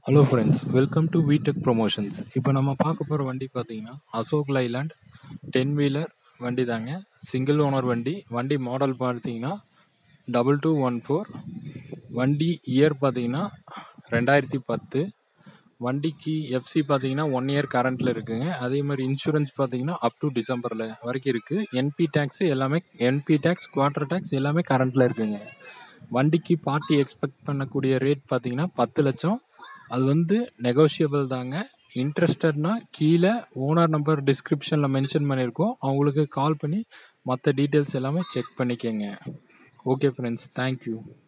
hello friends welcome to Vitech promotions இப்போ நம்ம பார்க்க போகிற வண்டி பார்த்தீங்கன்னா அசோக் லைலாண்ட் டென் வீலர் வண்டி தாங்க சிங்கிள் ஓனர் வண்டி வண்டி மாடல் பார்த்தீங்கன்னா டபுள் டூ ஒன் ஃபோர் வண்டி இயர் பார்த்தீங்கன்னா ரெண்டாயிரத்தி பத்து வண்டிக்கு எஃப்சி பார்த்தீங்கன்னா ஒன் இயர் கரண்ட்டில் இருக்குங்க அதே மாதிரி இன்சூரன்ஸ் பார்த்தீங்கன்னா அப் டு டிசம்பரில் வரைக்கும் இருக்குது என்பி டேக்ஸ் எல்லாமே என்பி டேக்ஸ் குவார்டர் டேக்ஸ் எல்லாமே கரண்ட்டில் இருக்குங்க வண்டிக்கு பார்ட்டி எக்ஸ்பெக்ட் பண்ணக்கூடிய ரேட் பார்த்தீங்கன்னா பத்து லட்சம் அது வந்து நெகோஷியபிள் தாங்க இன்ட்ரெஸ்டட்னா கீழே ஓனர் நம்பர் டிஸ்கிரிப்ஷனில் மென்ஷன் பண்ணியிருக்கோம் அவங்களுக்கு கால் பண்ணி மற்ற டீட்டெயில்ஸ் எல்லாமே செக் பண்ணிக்கோங்க ஓகே ஃப்ரெண்ட்ஸ் தேங்க்யூ